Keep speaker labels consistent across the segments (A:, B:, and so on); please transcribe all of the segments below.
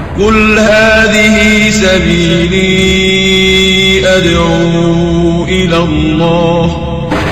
A: قل هذه سبيلي أدعو إلى الله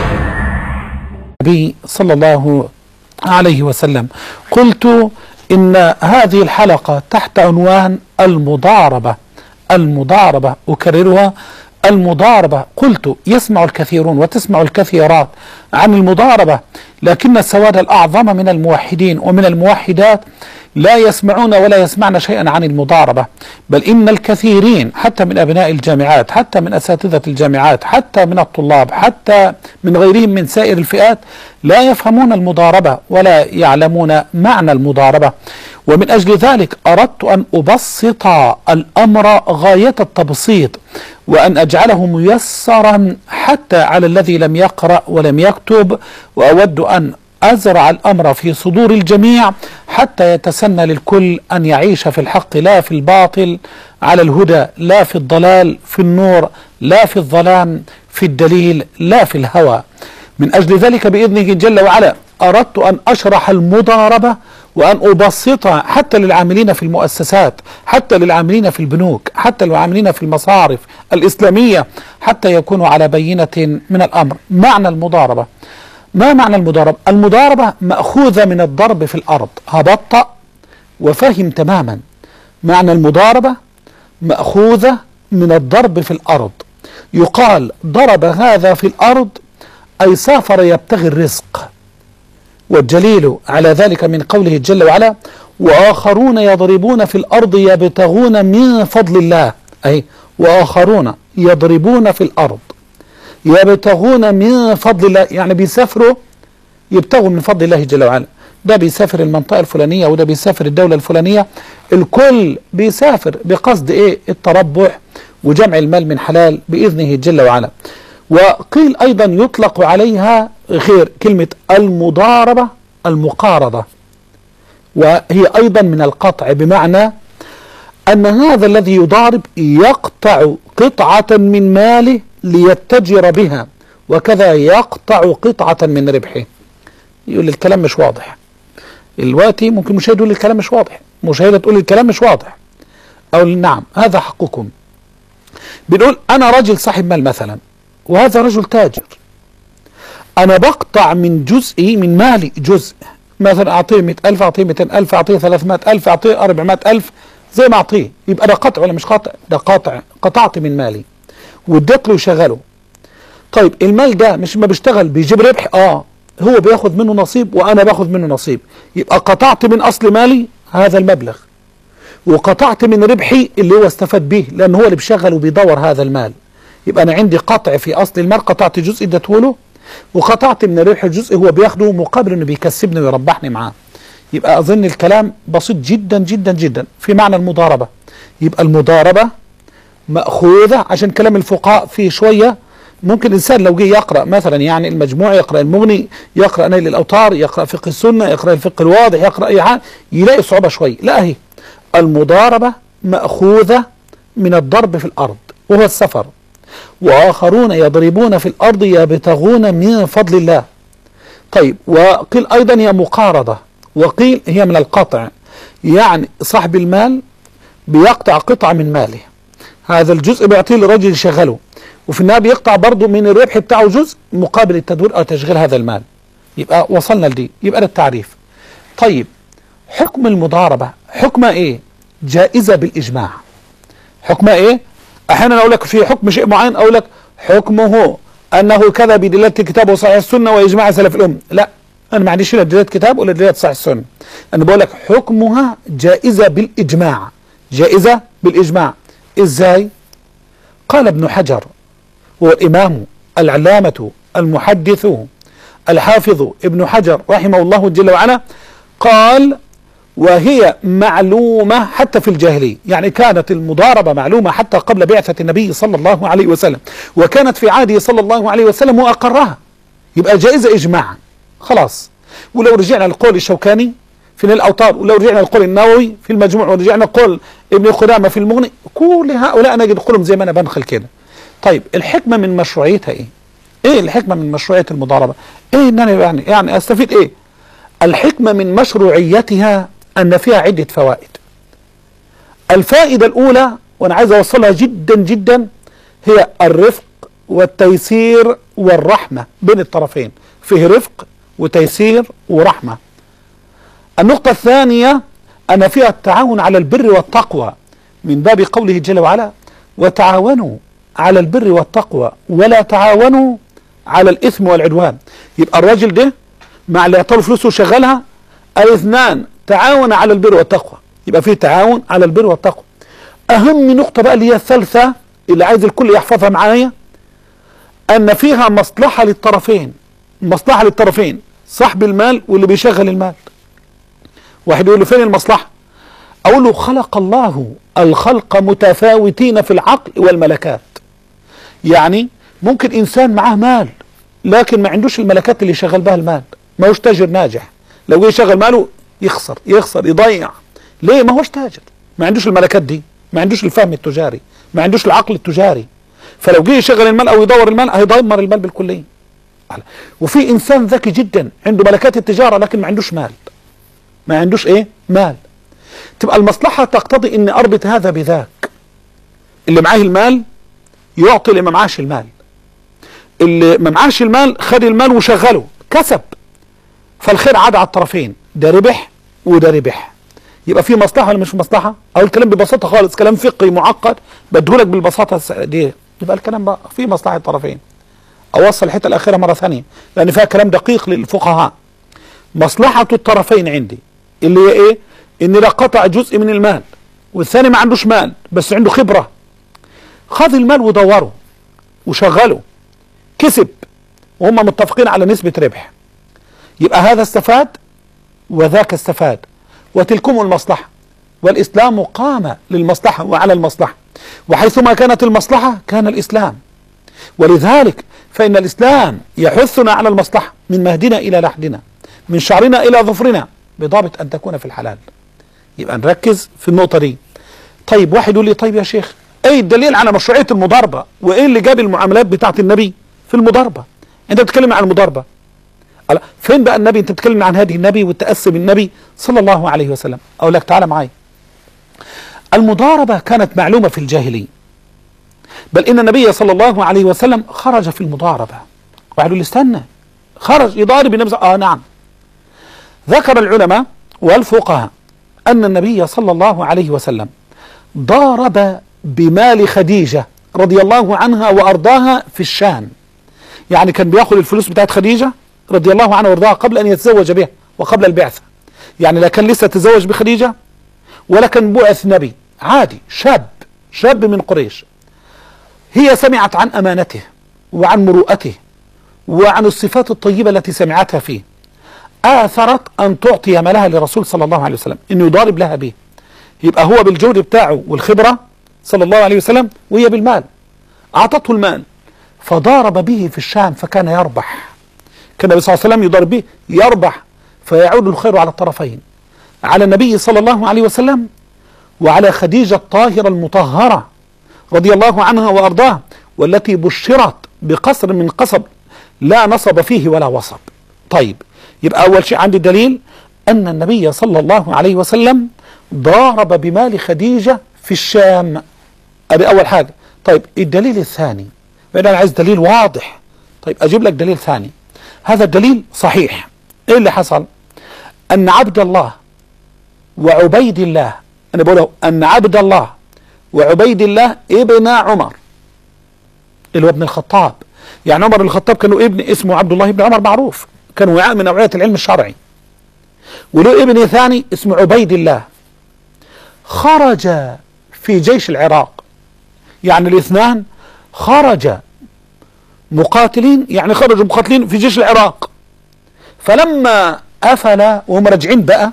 B: النبي صلى الله عليه وسلم قلت إن هذه الحلقة تحت عنوان المضاربة المضاربة أكررها المضاربة قلت يسمع الكثيرون وتسمع الكثيرات عن المضاربة لكن السواد الأعظم من الموحدين ومن الموحدات لا يسمعون ولا يسمعن شيئا عن المضاربة بل إن الكثيرين حتى من أبناء الجامعات حتى من أساتذة الجامعات حتى من الطلاب حتى من غيرهم من سائر الفئات لا يفهمون المضاربة ولا يعلمون معنى المضاربة ومن أجل ذلك أردت أن أبسط الأمر غاية التبسيط وأن أجعله ميسرا حتى على الذي لم يقرأ ولم يكتب وأود أن أزرع الأمر في صدور الجميع حتى يتسنى للكل أن يعيش في الحق لا في الباطل على الهدى لا في الضلال في النور لا في الظلام في الدليل لا في الهوى من أجل ذلك بإذنه جل وعلا أردت أن أشرح المضاربة وأن أبسطها حتى للعاملين في المؤسسات حتى للعاملين في البنوك حتى للعاملين في المصارف الإسلامية حتى يكونوا على بينة من الأمر معنى المضاربة ما معنى المضاربة؟ المضاربة مأخوذة من الضرب في الأرض هبطأ وفهم تماما معنى المضاربة مأخوذة من الضرب في الأرض يقال ضرب هذا في الأرض أي سافر يبتغي الرزق والدليل على ذلك من قوله جل وعلا وآخرون يضربون في الأرض يبتغون من فضل الله أي وآخرون يضربون في الأرض يبتغون من فضل الله يعني بيسافروا يبتغوا من فضل الله جل وعلا ده بيسافر المنطقة الفلانية وده بيسافر الدولة الفلانية الكل بيسافر بقصد ايه التربح وجمع المال من حلال بإذنه جل وعلا وقيل أيضا يطلق عليها خير كلمة المضاربة المقارضة وهي أيضا من القطع بمعنى أن هذا الذي يضارب يقطع قطعة من ماله ليتجر بها وكذا يقطع قطعة من ربحه يقول الكلام مش واضح الوقتي ممكن مشاهد يقول الكلام مش واضح مشاهدة تقول الكلام مش واضح أو نعم هذا حقكم بنقول أنا رجل صاحب مال مثلا وهذا رجل تاجر أنا بقطع من جزئي من مالي جزء مثلا أعطيه 100000 أعطيه 200000 أعطيه 300000 أعطيه 400000 زي ما أعطيه يبقى ده قطع ولا مش قطع ده قطع قطعت من مالي واديت له يشغله طيب المال ده مش ما بيشتغل بيجيب ربح اه هو بياخد منه نصيب وانا باخد منه نصيب يبقى قطعت من اصل مالي هذا المبلغ وقطعت من ربحي اللي هو استفاد به لان هو اللي بيشغل وبيدور هذا المال يبقى انا عندي قطع في اصل المال قطعت جزء اديته له وقطعت من الربح جزء هو بياخده مقابل انه بيكسبني ويربحني معاه يبقى اظن الكلام بسيط جدا جدا جدا في معنى المضاربه يبقى المضاربه مأخوذة عشان كلام الفقهاء فيه شوية ممكن إنسان لو جه يقرأ مثلا يعني المجموع يقرأ المغني يقرأ نيل الأوطار يقرأ فقه السنة يقرأ الفقه الواضح يقرأ أي حاجة يلاقي صعوبة شوية لا هي المضاربة مأخوذة من الضرب في الأرض وهو السفر وآخرون يضربون في الأرض يبتغون من فضل الله طيب وقيل أيضا هي مقارضة وقيل هي من القطع يعني صاحب المال بيقطع قطعة من ماله هذا الجزء بيعطيه للراجل يشغله وفي النهايه بيقطع برضه من الربح بتاعه جزء مقابل التدوير او تشغيل هذا المال يبقى وصلنا لدي يبقى ده التعريف طيب حكم المضاربه حكمها ايه جائزه بالاجماع حكمها ايه احيانا اقول لك في حكم شيء معين اقول لك حكمه انه كذا بدلاله الكتاب وصحيح السنه واجماع سلف الامه لا انا ما عنديش لا دلاله كتاب ولا دلاله صحيح السنه انا بقول لك حكمها جائزه بالاجماع جائزه بالاجماع ازاي قال ابن حجر هو الامام العلامه المحدث الحافظ ابن حجر رحمه الله جل وعلا قال وهي معلومة حتى في الجاهلية يعني كانت المضاربة معلومة حتى قبل بعثة النبي صلى الله عليه وسلم وكانت في عهده صلى الله عليه وسلم وأقرها يبقى جائزة إجماعا خلاص ولو رجعنا لقول الشوكاني في نيل الأوطار ولو رجعنا لقول النووي في المجموع ورجعنا لقول ابن قدامة في المغني كل هؤلاء نجد قولهم زي ما أنا بنخل كده طيب الحكمة من مشروعيتها إيه؟ إيه الحكمة من مشروعية المضاربة؟ إيه إن أنا يعني يعني أستفيد إيه؟ الحكمة من مشروعيتها أن فيها عدة فوائد الفائدة الأولى وأنا عايز أوصلها جدا جدا هي الرفق والتيسير والرحمة بين الطرفين فيه رفق وتيسير ورحمة النقطة الثانية أن فيها التعاون على البر والتقوى من باب قوله جل وعلا وتعاونوا على البر والتقوى ولا تعاونوا على الإثم والعدوان يبقى الراجل ده مع اللي يعطوا فلوسه وشغلها الاثنان تعاون على البر والتقوى يبقى فيه تعاون على البر والتقوى أهم نقطة بقى اللي هي الثالثة اللي عايز الكل يحفظها معايا أن فيها مصلحة للطرفين مصلحة للطرفين صاحب المال واللي بيشغل المال واحد يقول له فين المصلحة أقول له خلق الله الخلق متفاوتين في العقل والملكات يعني ممكن إنسان معاه مال لكن ما عندوش الملكات اللي يشغل بها المال ما هوش تاجر ناجح لو جه يشغل ماله يخسر يخسر يضيع ليه ما هوش تاجر ما عندوش الملكات دي ما عندوش الفهم التجاري ما عندوش العقل التجاري فلو جه يشغل المال او يدور المال هيدمر المال بالكليه وفي انسان ذكي جدا عنده ملكات التجاره لكن ما عندوش مال ما عندوش ايه مال تبقى المصلحه تقتضي ان اربط هذا بذاك اللي معاه المال يعطي اللي ما معاش المال اللي ما معاش المال خد المال وشغله كسب فالخير عاد على الطرفين ده ربح وده ربح يبقى في مصلحه ولا مش مصلحه او الكلام ببساطه خالص كلام فقهي معقد بديهولك بالبساطه دي يبقى الكلام بقى في مصلحه الطرفين اوصل الحته الاخيره مره ثانيه لان فيها كلام دقيق للفقهاء مصلحه الطرفين عندي اللي هي ايه ان لا قطع جزء من المال والثاني ما عندوش مال بس عنده خبره خذ المال ودوره وشغله كسب وهم متفقين على نسبه ربح يبقى هذا استفاد وذاك استفاد وتلكم المصلحة والإسلام قام للمصلحة وعلى المصلحة وحيثما كانت المصلحة كان الإسلام ولذلك فإن الإسلام يحثنا على المصلحة من مهدنا إلى لحدنا من شعرنا إلى ظفرنا بضابط أن تكون في الحلال يبقى نركز في النقطة دي طيب واحد يقول لي طيب يا شيخ ايه الدليل على مشروعية المضاربة وايه اللي جاب المعاملات بتاعت النبي في المضاربة انت بتتكلم عن المضاربة فين بقى النبي انت بتتكلم عن هذه النبي والتأسي بالنبي صلى الله عليه وسلم اقول لك تعالى معايا المضاربة كانت معلومة في الجاهلية بل ان النبي صلى الله عليه وسلم خرج في المضاربة واحد يقول استنى خرج يضارب النبي اه نعم ذكر العلماء والفقهاء ان النبي صلى الله عليه وسلم ضارب بمال خديجة رضي الله عنها وارضاها في الشام يعني كان بياخذ الفلوس بتاعت خديجة رضي الله عنها وارضاها قبل ان يتزوج بها وقبل البعثة يعني لا كان لسه تزوج بخديجة ولا كان بعث نبي عادي شاب شاب من قريش هي سمعت عن امانته وعن مروءته وعن الصفات الطيبة التي سمعتها فيه آثرت أن تعطي مالها لرسول صلى الله عليه وسلم إنه يضارب لها به يبقى هو بالجود بتاعه والخبرة صلى الله عليه وسلم وهي بالمال أعطته المال فضارب به في الشام فكان يربح كان النبي صلى الله عليه وسلم يضرب به يربح فيعود الخير على الطرفين على النبي صلى الله عليه وسلم وعلى خديجة الطاهرة المطهرة رضي الله عنها وأرضاها والتي بشرت بقصر من قصب لا نصب فيه ولا وصب طيب يبقى أول شيء عندي دليل أن النبي صلى الله عليه وسلم ضارب بمال خديجة في الشام أدي أول حاجة طيب الدليل الثاني أنا عايز دليل واضح طيب أجيب لك دليل ثاني هذا الدليل صحيح ايه اللي حصل ان عبد الله وعبيد الله انا بقوله ان عبد الله وعبيد الله ابن عمر اللي هو ابن الخطاب يعني عمر بن الخطاب كانوا ابن اسمه عبد الله بن عمر معروف كان وعاء من اوعيه العلم الشرعي وله ابن ثاني اسمه عبيد الله خرج في جيش العراق يعني الاثنان خرج مقاتلين يعني خرجوا مقاتلين في جيش العراق فلما أفل وهم راجعين بقى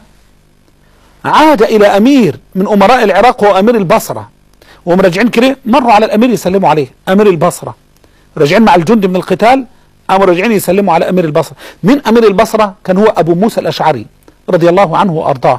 B: عاد إلى أمير من أمراء العراق هو أمير البصرة وهم راجعين كده مروا على الأمير يسلموا عليه أمير البصرة راجعين مع الجند من القتال قاموا راجعين يسلموا على أمير البصرة من أمير البصرة كان هو أبو موسى الأشعري رضي الله عنه وأرضاه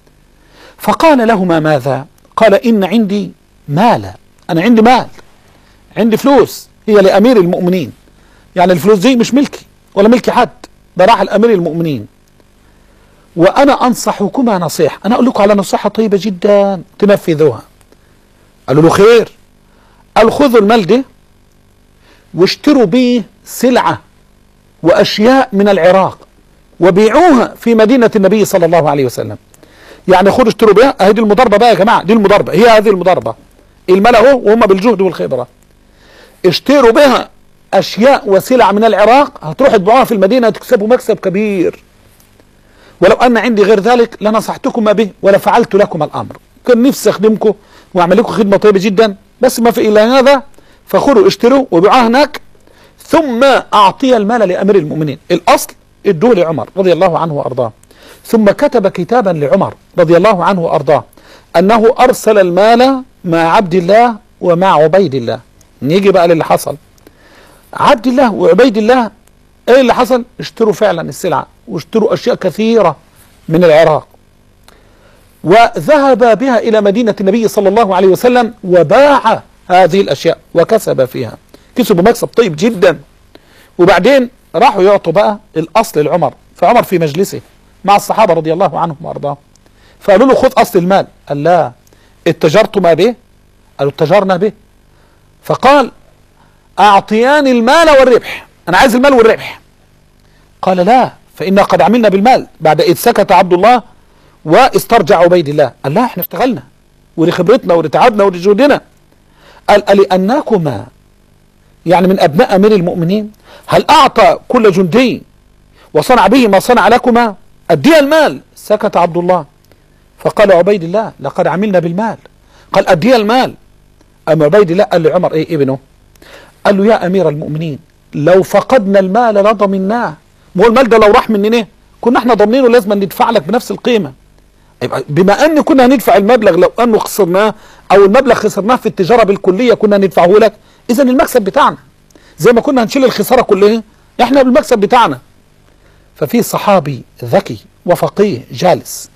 B: فقال لهما ماذا قال إن عندي مالا أنا عندي مال عندي فلوس هي لأمير المؤمنين يعني الفلوس دي مش ملكي ولا ملك حد ده راح لأمير المؤمنين وأنا أنصحكما نصيحة أنا أقول لكم على نصيحة طيبة جدا تنفذوها قالوا له خير قال خذوا المال ده واشتروا به سلعة وأشياء من العراق وبيعوها في مدينة النبي صلى الله عليه وسلم يعني خذوا اشتروا بها هذه المضاربة بقى يا جماعة دي المضاربة هي هذه المضاربة المال اهو وهم بالجهد والخبرة اشتروا بها أشياء وسلع من العراق هتروحوا تبيعوها في المدينة تكسبوا مكسب كبير ولو أن عندي غير ذلك لنصحتكم به ولفعلت لكم الأمر كان نفسي أخدمكم وأعمل لكم خدمة طيبة جدا بس ما في إلا هذا فخذوا اشتروا وبيعوها هناك ثم أعطي المال لأمير المؤمنين الأصل ادوه لعمر رضي الله عنه وأرضاه ثم كتب كتابا لعمر رضي الله عنه وأرضاه أنه أرسل المال مع عبد الله ومع عبيد الله نيجي بقى للي حصل عبد الله وعبيد الله ايه اللي حصل اشتروا فعلا السلعة واشتروا اشياء كثيرة من العراق وذهب بها الى مدينة النبي صلى الله عليه وسلم وباع هذه الاشياء وكسب فيها كسبوا مكسب طيب جدا وبعدين راحوا يعطوا بقى الاصل لعمر فعمر في مجلسه مع الصحابة رضي الله عنهم وارضاهم فقالوا له خذ اصل المال قال لا اتجرتما به قالوا اتجرنا به فقال اعطياني المال والربح انا عايز المال والربح قال لا فإنا قد عملنا بالمال بعد إذ سكت عبد الله واسترجع عبيد الله قال لا احنا اشتغلنا ولخبرتنا ولتعبنا ولجهدنا قال ألأنكما يعني من أبناء أمير المؤمنين هل أعطى كل جندي وصنع به ما صنع لكما أدي المال سكت عبد الله فقال عبيد الله لقد عملنا بالمال قال أدي المال أما عبيد الله قال لعمر إيه ابنه قال له يا أمير المؤمنين لو فقدنا المال لضمناه ما هو المال ده لو راح مننا كنا احنا ضامنينه لازم ندفع لك بنفس القيمه يبقى بما ان كنا هندفع المبلغ لو انه خسرناه او المبلغ خسرناه في التجاره بالكليه كنا ندفعه لك اذا المكسب بتاعنا زي ما كنا هنشيل الخساره كلها احنا بالمكسب بتاعنا ففي صحابي ذكي وفقيه جالس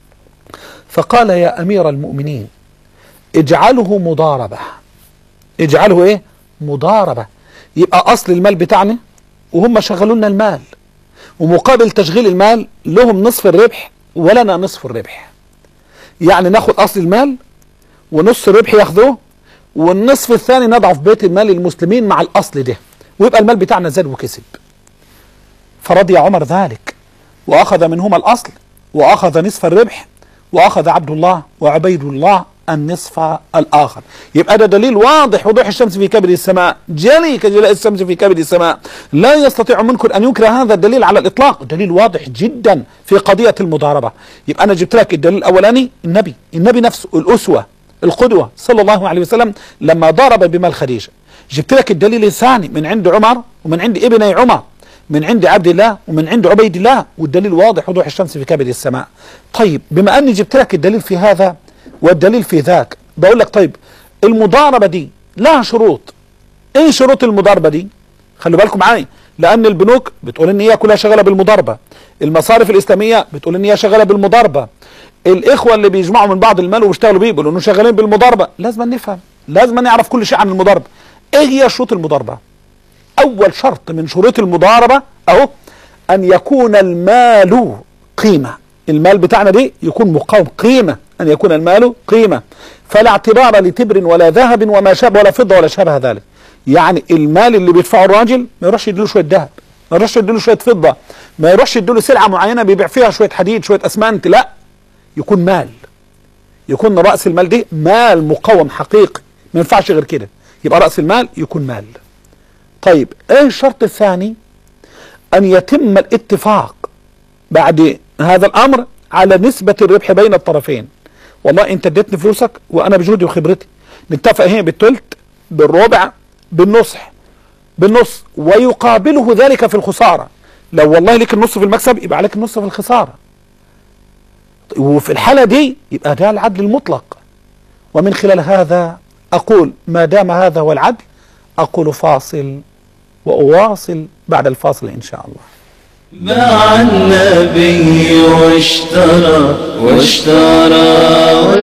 B: فقال يا امير المؤمنين اجعله مضاربه اجعله ايه مضاربه يبقى اصل المال بتاعنا وهم شغلوا لنا المال ومقابل تشغيل المال لهم نصف الربح ولنا نصف الربح يعني ناخد اصل المال ونص الربح ياخذوه والنصف الثاني نضعه في بيت المال للمسلمين مع الاصل ده ويبقى المال بتاعنا زاد وكسب فرضي عمر ذلك واخذ منهما الاصل واخذ نصف الربح واخذ عبد الله وعبيد الله النصف الآخر يبقى ده دليل واضح وضوح الشمس في كبد السماء جلي كجلاء الشمس في كبد السماء لا يستطيع منكم أن ينكر هذا الدليل على الإطلاق دليل واضح جدا في قضية المضاربة يبقى أنا جبت لك الدليل الأولاني النبي النبي نفسه الأسوة القدوة صلى الله عليه وسلم لما ضرب بمال خديجة جبت لك الدليل الثاني من عند عمر ومن عند ابني عمر من عند عبد الله ومن عند عبيد الله والدليل واضح وضوح الشمس في كبد السماء طيب بما أني جبت لك الدليل في هذا والدليل في ذاك بقول لك طيب المضاربة دي لها شروط ايه شروط المضاربة دي خلوا بالكم معايا لان البنوك بتقول ان هي كلها شغالة بالمضاربة المصارف الاسلامية بتقول ان هي شغالة بالمضاربة الاخوة اللي بيجمعوا من بعض المال وبيشتغلوا بيه بيقولوا انه شغالين بالمضاربة لازم نفهم لازم نعرف كل شيء عن المضاربة ايه هي شروط المضاربة اول شرط من شروط المضاربة اهو ان يكون المال قيمة المال بتاعنا دي يكون مقاوم قيمة أن يكون المال قيمة فلا اعتبار لتبر ولا ذهب وما شابه ولا فضة ولا شابه ذلك يعني المال اللي بيدفعه الراجل ما يروحش يديله شوية ذهب ما يروحش يديله شوية فضة ما يروحش يديله سلعة معينة بيبيع فيها شوية حديد شوية أسمنت لا يكون مال يكون رأس المال دي مال مقاوم حقيقي ما ينفعش غير كده يبقى رأس المال يكون مال طيب ايه الشرط الثاني ان يتم الاتفاق بعد هذا الامر على نسبة الربح بين الطرفين والله انت اديتني فلوسك وانا بجهدي وخبرتي نتفق هنا بالثلث بالربع بالنصح بالنص ويقابله ذلك في الخسارة لو والله لك النص في المكسب يبقى عليك النص في الخسارة وفي الحالة دي يبقى ده العدل المطلق ومن خلال هذا أقول ما دام هذا هو العدل أقول فاصل وأواصل بعد الفاصل إن شاء الله
C: باع النبي واشترى واشترى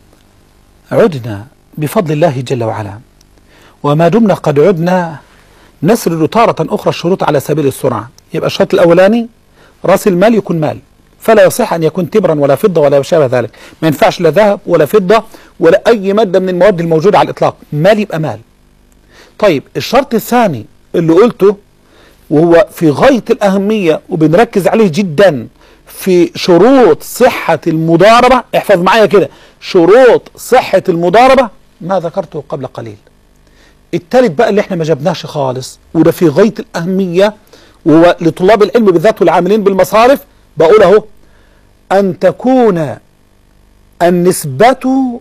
B: عدنا بفضل الله جل وعلا وما دمنا قد عدنا نسرد تارة أخرى الشروط على سبيل السرعة يبقى الشرط الأولاني رأس المال يكون مال فلا يصح ان يكون تبرا ولا فضه ولا ما شابه ذلك ما ينفعش لا ذهب ولا فضه ولا اي ماده من المواد الموجوده على الاطلاق مال يبقى مال طيب الشرط الثاني اللي قلته وهو في غايه الاهميه وبنركز عليه جدا في شروط صحه المضاربه احفظ معايا كده شروط صحه المضاربه ما ذكرته قبل قليل التالت بقى اللي احنا ما جبناش خالص وده في غايه الاهميه وهو لطلاب العلم بالذات والعاملين بالمصارف بقول اهو ان تكون النسبة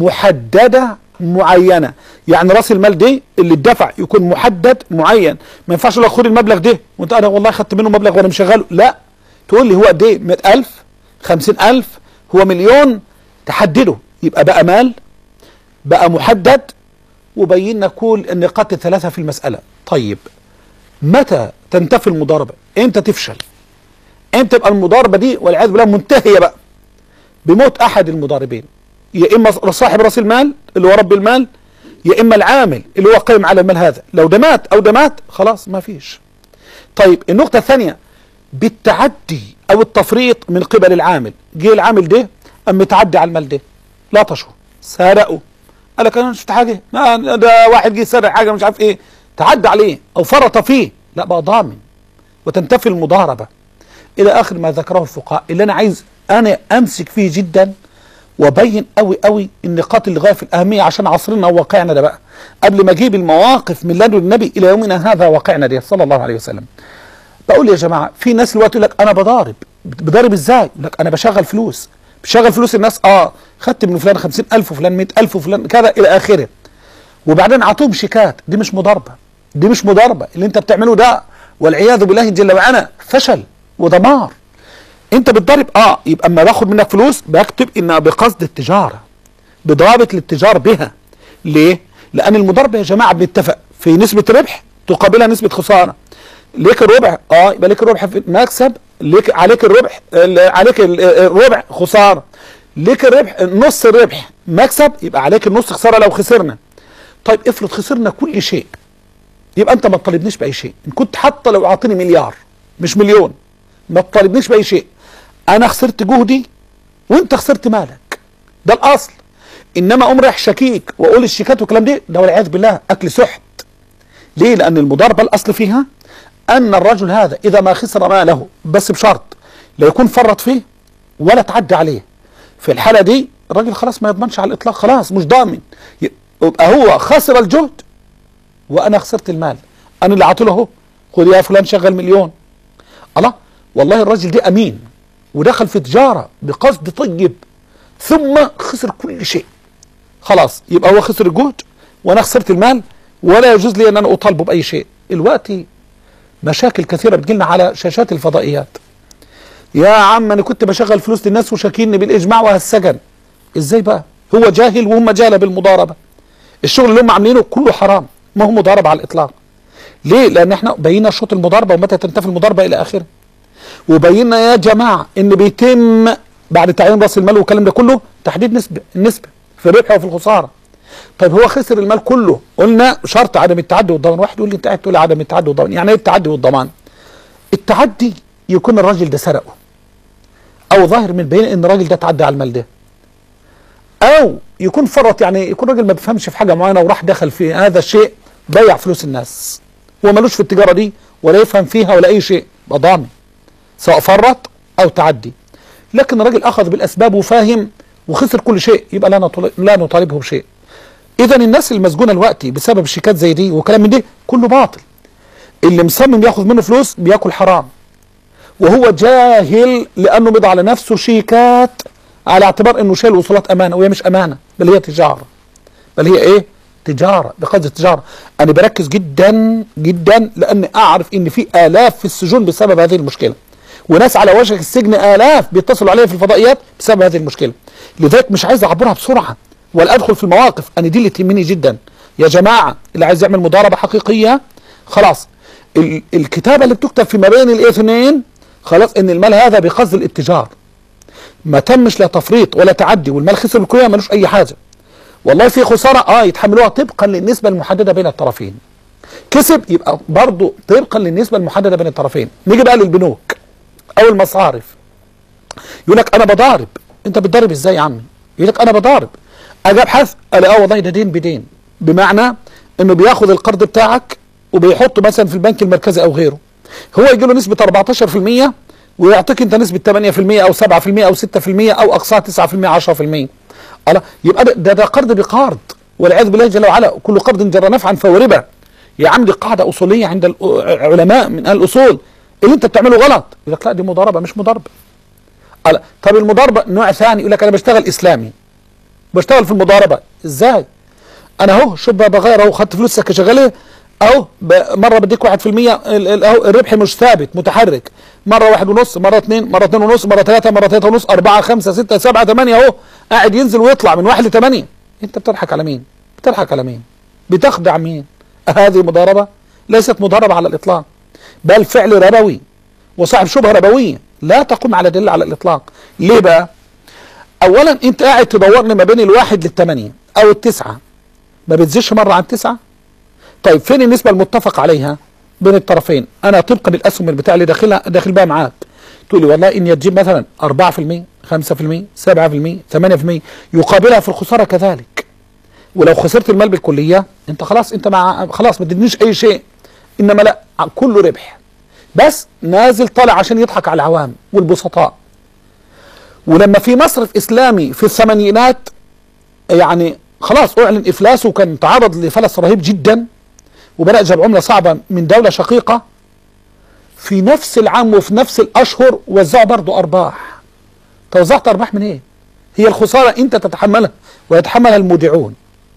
B: محددة معينة يعني راس المال دي اللي اتدفع يكون محدد معين ما ينفعش لك خد المبلغ ده وانت انا والله خدت منه مبلغ وانا مشغله لا تقول لي هو قد ايه 100000 50000 هو مليون تحدده يبقى بقى مال بقى محدد وبينا كل النقاط الثلاثة في المسألة طيب متى تنتفي المضاربة امتى تفشل امتى تبقى المضاربة دي والعياذ بالله منتهية بقى بموت احد المضاربين يا اما صاحب راس المال اللي هو رب المال يا اما العامل اللي هو قائم على المال هذا لو ده مات او ده مات خلاص ما فيش طيب النقطة الثانية بالتعدي او التفريط من قبل العامل جه العامل ده ام متعدي على المال ده لا تشعر سرقه قال لك انا شفت حاجه ما ده واحد جه سرق حاجه مش عارف ايه تعدى عليه او فرط فيه لا بقى ضامن وتنتفي المضاربه الى اخر ما ذكره الفقهاء اللي انا عايز انا امسك فيه جدا وابين قوي قوي النقاط اللي غايه في الاهميه عشان عصرنا وواقعنا ده بقى قبل ما اجيب المواقف من لدن النبي الى يومنا هذا واقعنا ده صلى الله عليه وسلم بقول يا جماعه في ناس دلوقتي يقول لك انا بضارب بضارب ازاي؟ يقول لك انا بشغل فلوس بشغل فلوس الناس اه خدت من فلان 50000 وفلان 100000 وفلان كذا الى اخره وبعدين اعطوهم شيكات دي مش مضاربه دي مش مضاربه اللي انت بتعمله ده والعياذ بالله جل وعلا فشل ودمار انت بتضرب اه يبقى اما باخد منك فلوس بكتب انها بقصد التجاره بضابط للتجار بها ليه؟ لان المضاربه يا جماعه بنتفق في نسبه ربح تقابلها نسبه خساره ليك الربع اه يبقى ليك الربح في مكسب ليك عليك الربح ال- عليك ال- الربع خساره ليك الربح نص الربح مكسب يبقى عليك النص خساره لو خسرنا طيب افرض خسرنا كل شيء يبقى انت ما تطالبنيش باي شيء ان كنت حتى لو اعطيني مليار مش مليون ما تطالبنيش باي شيء انا خسرت جهدي وانت خسرت مالك ده الاصل انما اقوم رايح شكيك واقول الشيكات والكلام ده ده والعياذ بالله اكل سحت ليه لان المضاربه الاصل فيها ان الرجل هذا اذا ما خسر ماله بس بشرط لا يكون فرط فيه ولا تعدى عليه في الحاله دي الراجل خلاص ما يضمنش على الاطلاق خلاص مش ضامن يبقى هو خسر الجهد وانا خسرت المال انا اللي عاطله اهو خد يا فلان شغل مليون الله والله الراجل ده امين ودخل في تجاره بقصد طيب ثم خسر كل شيء خلاص يبقى هو خسر الجهد وانا خسرت المال ولا يجوز لي ان انا اطالبه باي شيء دلوقتي مشاكل كثيره بتجيلنا على شاشات الفضائيات يا عم انا كنت بشغل فلوس للناس وشاكيني بالاجماع وهالسجن ازاي بقى هو جاهل وهم جهله بالمضاربه الشغل اللي هم عاملينه كله حرام ما هو مضاربه على الاطلاق ليه لان احنا بينا شروط المضاربه ومتى تنتفي المضاربه الى اخره وبينا يا جماعه ان بيتم بعد تعيين راس المال والكلام ده كله تحديد نسبه النسبه في الربح وفي الخساره طيب هو خسر المال كله قلنا شرط عدم التعدي والضمان واحد يقول لي انت قاعد تقول عدم التعدي والضمان يعني ايه التعدي والضمان التعدي يكون الراجل ده سرقه او ظاهر من بين ان الراجل ده تعدى على المال ده او يكون فرط يعني يكون راجل ما بيفهمش في حاجه معينه وراح دخل في هذا الشيء ضيع فلوس الناس هو ملوش في التجاره دي ولا يفهم فيها ولا اي شيء يبقى ضامن سواء فرط او تعدي لكن الراجل اخذ بالاسباب وفاهم وخسر كل شيء يبقى لا نطالب لا نطالبه بشيء اذا الناس المسجونه دلوقتي بسبب الشيكات زي دي وكلام من دي كله باطل اللي مصمم ياخذ منه فلوس بياكل حرام وهو جاهل لانه بيضع على نفسه شيكات على اعتبار انه شايل وصولات امانه وهي مش امانه بل هي تجاره بل هي ايه تجاره بقصد التجاره انا بركز جدا جدا لاني اعرف ان في الاف في السجون بسبب هذه المشكله وناس على وشك السجن الاف بيتصلوا عليا في الفضائيات بسبب هذه المشكله لذلك مش عايز اعبرها بسرعه ولا ادخل في المواقف انا دي اللي تهمني جدا يا جماعه اللي عايز يعمل مضاربه حقيقيه خلاص ال- الكتابه اللي بتكتب في ما بين الاثنين خلاص ان المال هذا بقصد الاتجار ما تمش لا تفريط ولا تعدي والمال خسر بالكليه ملوش اي حاجه والله في خساره اه يتحملوها طبقا للنسبه المحدده بين الطرفين كسب يبقى برضه طبقا للنسبه المحدده بين الطرفين نيجي بقى للبنوك او المصارف يقول لك انا بضارب انت بتضارب ازاي يا عمي يقول لك انا بضارب اجي ابحث الاقي اه والله ده دين بدين بمعنى انه بياخد القرض بتاعك وبيحطه مثلا في البنك المركزي او غيره هو يجي له نسبه 14% ويعطيك انت نسبه 8% او 7% او 6% او اقصاها 9% 10% الله يبقى ده ده, ده قرض بقرض والعياذ بالله جل وعلا كل قرض جرى نفعا فهو ربا يا عم دي قاعده اصوليه عند العلماء من اهل الاصول اللي انت بتعمله غلط يقول لك لا دي مضاربه مش مضاربه الله. طب المضاربه نوع ثاني يقول لك انا بشتغل اسلامي بشتغل في المضاربه ازاي انا اهو شوف بقى بغير اهو خدت فلوسك شغال اهو ب- مره بديك 1% ال- ال- اهو الربح مش ثابت متحرك مره واحد ونص مره اتنين مره اتنين ونص مره ثلاثه مره ثلاثه ونص اربعه خمسه سته سبعه ثمانيه اهو قاعد ينزل ويطلع من واحد لثمانيه انت بتضحك على مين؟ بتضحك على مين؟ بتخدع مين؟ هذه مضاربه؟ ليست مضاربه على الاطلاق بل فعل ربوي وصاحب شبهه ربويه لا تقوم على دليل على الاطلاق ليه بقى؟ اولا انت قاعد تدورني ما بين الواحد للثمانيه او التسعه ما بتزيدش مره عن تسعه طيب فين النسبه المتفق عليها بين الطرفين انا طبقا للاسهم البتاع اللي داخلها داخل بقى معاك تقول لي والله ان تجيب مثلا 4% 5% 7% 8% يقابلها في الخساره كذلك ولو خسرت المال بالكليه انت خلاص انت مع خلاص ما تدينيش اي شيء انما لا كله ربح بس نازل طالع عشان يضحك على العوام والبسطاء ولما في مصرف اسلامي في الثمانينات يعني خلاص اعلن افلاسه وكان تعرض لفلس رهيب جدا وبدا جاب عمله صعبه من دوله شقيقه في نفس العام وفي نفس الاشهر وزعوا برضه ارباح توزعت ارباح من ايه؟ هي الخساره انت تتحملها ويتحملها المودعون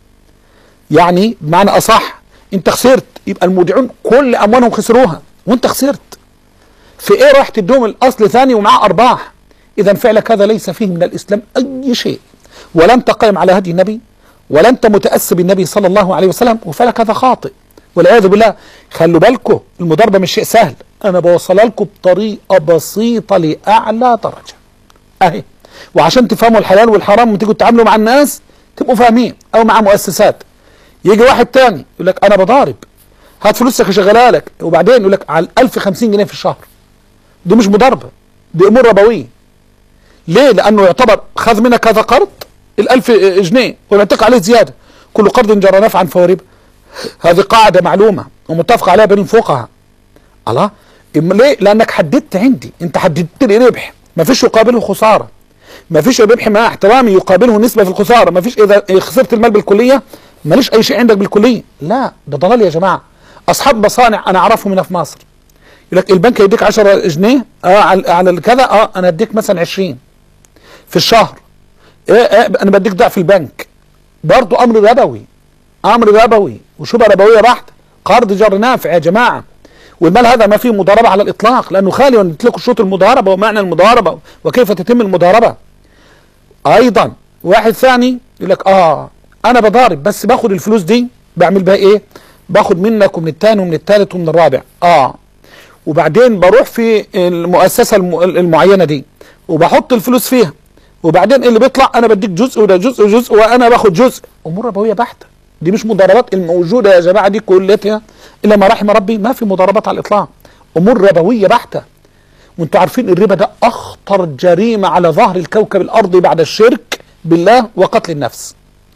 B: يعني بمعنى اصح انت خسرت يبقى المودعون كل اموالهم خسروها وانت خسرت في ايه راح تدوم الاصل ثاني ومعاه ارباح اذا فعلك هذا ليس فيه من الاسلام اي شيء ولا انت قائم على هدي النبي ولا انت متاسي بالنبي صلى الله عليه وسلم وفعلك هذا خاطئ والعياذ بالله خلوا بالكم المضاربه مش شيء سهل انا بوصلها لكم بطريقه بسيطه لاعلى درجه اهي وعشان تفهموا الحلال والحرام لما تيجوا تتعاملوا مع الناس تبقوا فاهمين او مع مؤسسات يجي واحد تاني يقول لك انا بضارب هات فلوسك اشغلها لك وبعدين يقول لك على 1050 جنيه في الشهر دي مش مضاربه دي امور ربويه ليه؟ لانه يعتبر خذ منك هذا قرض ال1000 جنيه ويعطيك عليه زياده كل قرض جرى نفعا فهو ربا هذه قاعده معلومه ومتفق عليها بين الفقهاء الله إما ليه؟ لانك حددت عندي انت حددت لي ربح ما فيش يقابله خساره ما فيش ربح مع احترامي يقابله نسبه في الخساره ما فيش اذا خسرت المال بالكليه ماليش اي شيء عندك بالكليه لا ده ضلال يا جماعه اصحاب مصانع انا اعرفهم هنا في مصر يقول لك البنك يديك 10 جنيه اه على على كذا اه انا اديك مثلا 20 في الشهر ايه ايه انا بديك ضعف البنك برضه امر ربوي امر ربوي وشبهه ربويه بحته قرض جر نافع يا جماعه والمال هذا ما فيه مضاربه على الاطلاق لانه خالي وقلت لكم شروط المضاربه ومعنى المضاربه وكيف تتم المضاربه ايضا واحد ثاني يقول لك اه انا بضارب بس باخد الفلوس دي بعمل بها ايه باخد منك ومن الثاني ومن الثالث ومن الرابع اه وبعدين بروح في المؤسسه الم- المعينه دي وبحط الفلوس فيها وبعدين اللي بيطلع انا بديك جزء وده جزء وجزء وانا باخد جزء امور ربويه بحته دي مش مضاربات الموجوده يا جماعه دي كلها الا ما رحم ربي ما في مضاربات على الاطلاق امور ربويه بحته وانتوا عارفين الربا ده اخطر جريمه على ظهر الكوكب الارضي بعد الشرك بالله وقتل النفس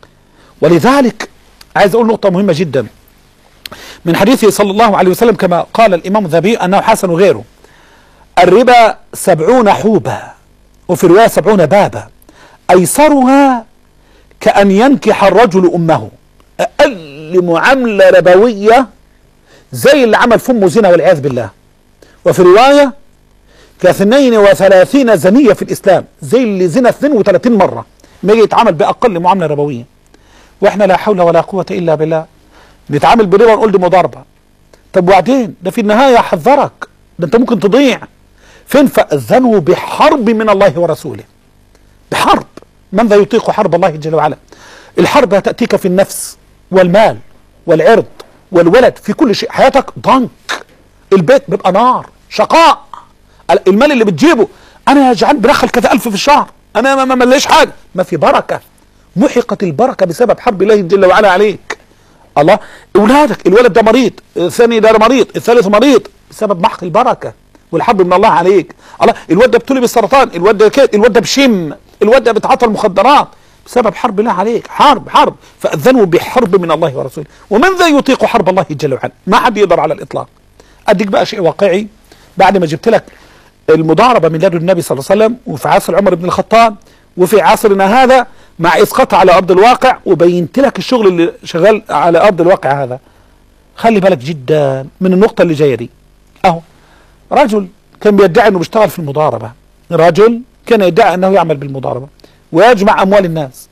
B: ولذلك عايز اقول نقطه مهمه جدا من حديثه صلى الله عليه وسلم كما قال الامام الذهبي انه حسن غيره الربا سبعون حوبا وفي روايه سبعون بابا ايسرها كان ينكح الرجل امه اقل معامله ربويه زي اللي عمل فمه زنا والعياذ بالله وفي روايه كاثنين وثلاثين زنيه في الاسلام زي اللي زنا 32 مره ما يجي يتعامل باقل معامله ربويه واحنا لا حول ولا قوه الا بالله نتعامل بربا ونقول دي مضاربه طب وبعدين ده في النهايه حذرك ده انت ممكن تضيع فين فاذنوا بحرب من الله ورسوله بحرب من ذا يطيق حرب الله جل وعلا الحرب تاتيك في النفس والمال والعرض والولد في كل شيء حياتك ضنك البيت بيبقى نار شقاء المال اللي بتجيبه انا يا جعان بدخل كذا الف في الشهر انا ما- ما مليش حاجه ما في بركه محقت البركه بسبب حرب الله جل وعلا عليك الله اولادك الولد ده مريض الثاني ده مريض الثالث مريض بسبب محق البركه والحرب من الله عليك الله الواد ده ابتلي بالسرطان الواد ده كده الواد ده بشم الواد ده بيتعاطى المخدرات بسبب حرب الله عليك حرب حرب فاذنوا بحرب من الله ورسوله ومن ذا يطيق حرب الله جل وعلا ما حد يقدر على الاطلاق اديك بقى شيء واقعي بعد ما جبت لك المضاربه من لدن النبي صلى الله عليه وسلم وفي عصر عمر بن الخطاب وفي عصرنا هذا مع اسقاطها على ارض الواقع وبينت لك الشغل اللي شغال على ارض الواقع هذا خلي بالك جدا من النقطه اللي جايه دي اهو رجل كان بيدعي انه بيشتغل في المضاربه رجل كان يدعي انه يعمل بالمضاربه ويجمع اموال الناس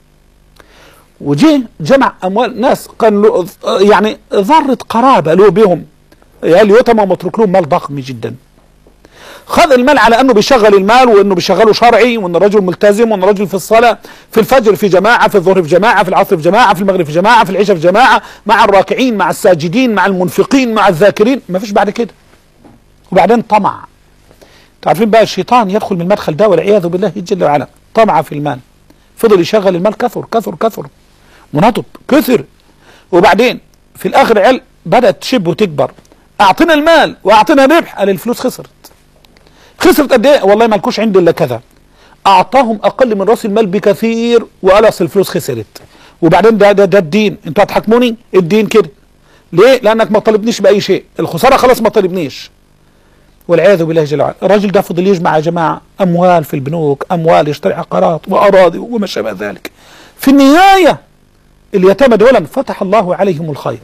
B: وجي جمع اموال ناس كان له يعني ذره قرابه له بهم اليتامى ومتروك لهم مال ضخم جدا خذ المال على انه بيشغل المال وانه بيشغله شرعي وان الرجل ملتزم وان الرجل في الصلاه في الفجر في جماعه في الظهر في جماعه في العصر في جماعه في المغرب في جماعه في العشاء في جماعه مع الراكعين مع الساجدين مع المنفقين مع الذاكرين ما فيش بعد كده وبعدين طمع تعرفين بقى الشيطان يدخل من المدخل ده والعياذ بالله جل وعلا طمع في المال فضل يشغل المال كثر كثر كثر مناطب كثر وبعدين في الاخر العيال بدات تشب وتكبر اعطينا المال واعطينا ربح قال الفلوس خسرت خسرت قد ايه والله ما لكوش عندي الا كذا اعطاهم اقل من راس المال بكثير وقال اصل الفلوس خسرت وبعدين ده ده, ده الدين انتوا هتحاكموني الدين كده ليه لانك ما طالبنيش باي شيء الخساره خلاص ما طالبنيش والعياذ بالله جل وعلا الراجل ده فضل يجمع يا جماعه اموال في البنوك اموال يشتري عقارات واراضي وما شابه ذلك في النهايه اليتامى دولا فتح الله عليهم الخير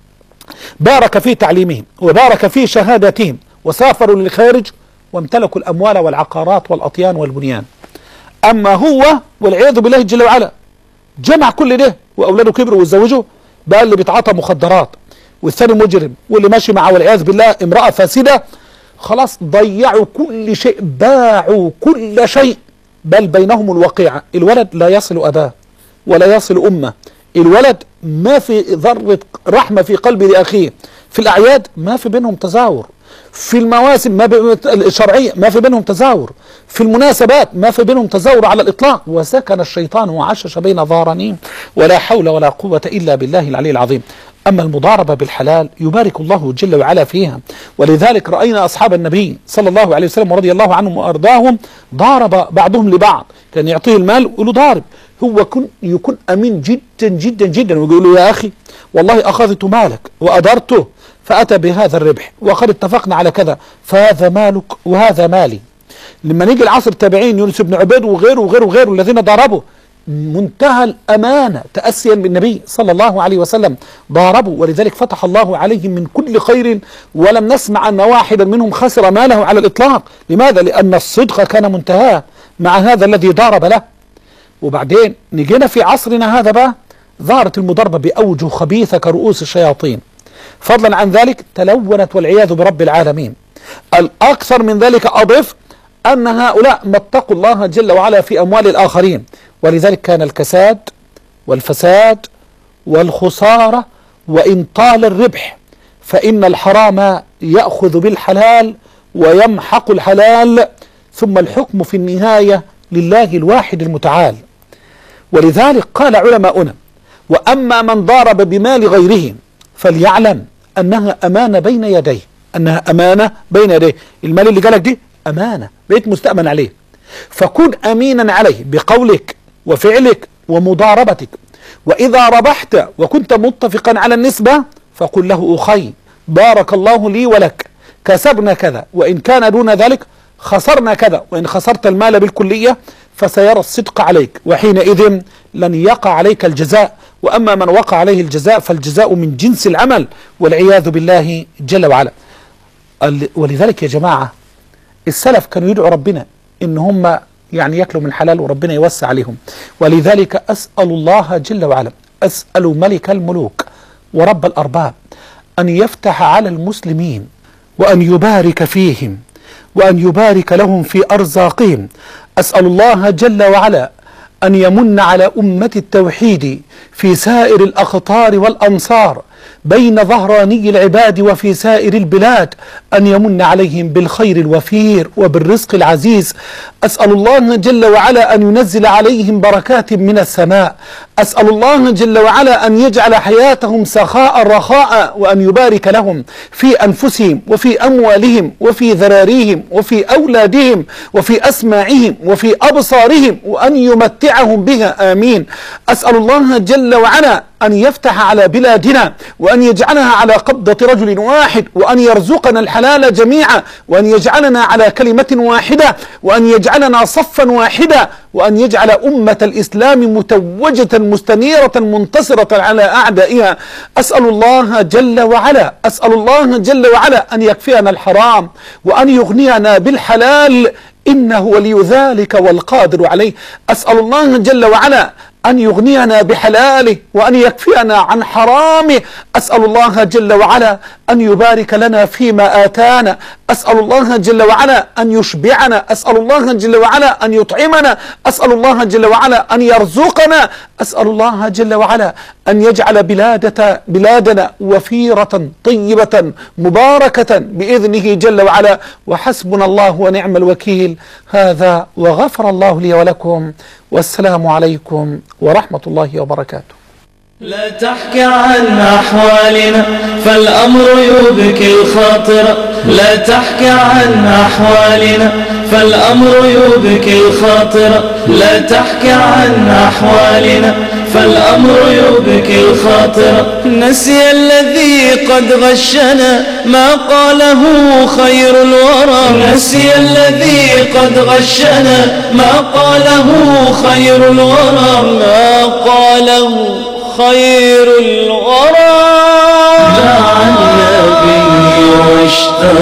B: بارك في تعليمهم وبارك في شهادتهم وسافروا للخارج وامتلكوا الاموال والعقارات والاطيان والبنيان اما هو والعياذ بالله جل وعلا جمع كل ده واولاده كبروا واتزوجوا بقى اللي بيتعاطى مخدرات والثاني مجرم واللي ماشي مع والعياذ بالله امراه فاسده خلاص ضيعوا كل شيء باعوا كل شيء بل بينهم الوقيعه الولد لا يصل اباه ولا يصل امه الولد ما في ذره رحمه في قلب لاخيه في الاعياد ما في بينهم تزاور في المواسم ما ب... الشرعيه ما في بينهم تزاور في المناسبات ما في بينهم تزاور على الاطلاق وسكن الشيطان وعشش بين ظهرانيهم ولا حول ولا قوه الا بالله العلي العظيم اما المضاربه بالحلال يبارك الله جل وعلا فيها ولذلك راينا اصحاب النبي صلى الله عليه وسلم ورضي الله عنهم وارضاهم ضارب بعضهم لبعض كان يعطيه المال ويقول له ضارب هو كن يكون امين جدا جدا جدا ويقول له يا اخي والله اخذت مالك وادرته فاتى بهذا الربح وقد اتفقنا على كذا فهذا مالك وهذا مالي لما نيجي العصر التابعين يونس بن عبيد وغيره وغيره وغيره الذين ضربوا منتهى الأمانة تأسيا بالنبي صلى الله عليه وسلم ضاربوا ولذلك فتح الله عليهم من كل خير ولم نسمع أن واحدا منهم خسر ماله على الإطلاق لماذا؟ لأن الصدق كان منتهاه مع هذا الذي ضارب له وبعدين نجينا في عصرنا هذا بقى ظهرت المضاربة بأوجه خبيثة كرؤوس الشياطين فضلا عن ذلك تلونت والعياذ برب العالمين الأكثر من ذلك أضف أن هؤلاء ما اتقوا الله جل وعلا في أموال الآخرين ولذلك كان الكساد والفساد والخسارة وإن طال الربح فإن الحرام يأخذ بالحلال ويمحق الحلال ثم الحكم في النهاية لله الواحد المتعال ولذلك قال علماؤنا وأما من ضارب بمال غيره فليعلم أنها أمانة بين يديه أنها أمانة بين يديه المال اللي جالك دي أمانة بقيت مستأمن عليه فكن أمينا عليه بقولك وفعلك ومضاربتك وإذا ربحت وكنت متفقا على النسبة فقل له أخي بارك الله لي ولك كسبنا كذا وإن كان دون ذلك خسرنا كذا وإن خسرت المال بالكلية فسيرى الصدق عليك وحينئذ لن يقع عليك الجزاء وأما من وقع عليه الجزاء فالجزاء من جنس العمل والعياذ بالله جل وعلا ولذلك يا جماعة السلف كانوا يدعوا ربنا إن هم يعني ياكلوا من حلال وربنا يوسع عليهم ولذلك أسأل الله جل وعلا أسأل ملك الملوك ورب الأرباب أن يفتح على المسلمين وأن يبارك فيهم وأن يبارك لهم في أرزاقهم أسأل الله جل وعلا أن يمن على أمة التوحيد في سائر الأقطار والأمصار بين ظهراني العباد وفي سائر البلاد أن يمن عليهم بالخير الوفير وبالرزق العزيز أسأل الله جل وعلا أن ينزل عليهم بركات من السماء أسأل الله جل وعلا أن يجعل حياتهم سخاء رخاء وأن يبارك لهم في أنفسهم وفي أموالهم وفي ذراريهم وفي أولادهم وفي أسماعهم وفي أبصارهم وأن يمتعهم بها آمين أسأل الله جل وعلا أن يفتح على بلادنا وأن يجعلها على قبضة رجل واحد وأن يرزقنا الحلال جميعا وأن يجعلنا على كلمة واحدة وأن يجعلنا صفا واحدا وأن يجعل أمة الإسلام متوجة مستنيرة منتصرة على أعدائها أسأل الله جل وعلا أسأل الله جل وعلا أن يكفينا الحرام وأن يغنينا بالحلال إنه ولي ذلك والقادر عليه أسأل الله جل وعلا أن يغنينا بحلاله وأن يكفينا عن حرامه أسأل الله جل وعلا أن يبارك لنا فيما آتانا أسأل الله جل وعلا أن يشبعنا أسأل الله جل وعلا أن يطعمنا أسأل الله جل وعلا أن يرزقنا أسأل الله جل وعلا أن يجعل بلادة بلادنا وفيرة طيبة مباركة بإذنه جل وعلا وحسبنا الله ونعم الوكيل هذا وغفر الله لي ولكم والسلام عليكم ورحمة الله وبركاته
C: لا تحكي عن أحوالنا فالأمر يبكي الخاطر لا تحكي عن أحوالنا فالأمر يبكي الخاطر لا تحكي عن أحوالنا فالأمر يبكي الخاطر نسي الذي قد غشنا ما قاله خير الورى نسي الذي قد غشنا ما قاله خير الورى ما قاله خير الورى